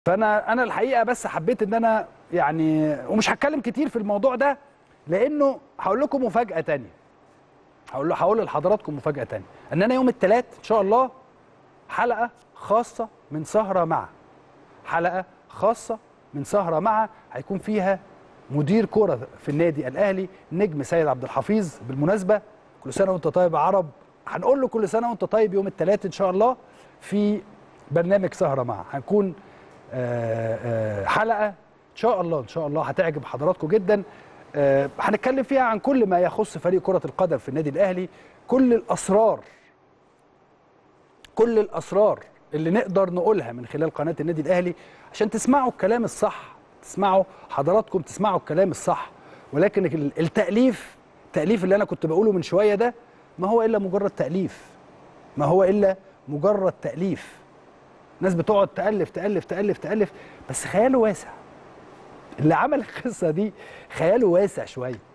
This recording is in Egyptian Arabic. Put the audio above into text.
فانا انا الحقيقه بس حبيت ان انا يعني ومش هتكلم كتير في الموضوع ده لانه هقول لكم مفاجاه تانية هقول له هقول لحضراتكم مفاجاه تانية ان انا يوم الثلاث ان شاء الله حلقه خاصه من سهره مع حلقه خاصه من سهره مع هيكون فيها مدير كره في النادي الاهلي نجم سيد عبد الحفيظ بالمناسبه كل سنه وانت طيب يا عرب هنقول له كل سنه وانت طيب يوم الثلاث ان شاء الله في برنامج سهره مع هنكون آه، آه، حلقه ان شاء الله ان شاء الله هتعجب حضراتكم جدا آه، هنتكلم فيها عن كل ما يخص فريق كره القدم في النادي الاهلي كل الاسرار كل الاسرار اللي نقدر نقولها من خلال قناه النادي الاهلي عشان تسمعوا الكلام الصح تسمعوا حضراتكم تسمعوا الكلام الصح ولكن ال- التاليف التاليف اللي انا كنت بقوله من شويه ده ما هو الا مجرد تاليف ما هو الا مجرد تاليف ناس بتقعد تالف تالف تالف تالف بس خياله واسع اللي عمل القصه دي خياله واسع شويه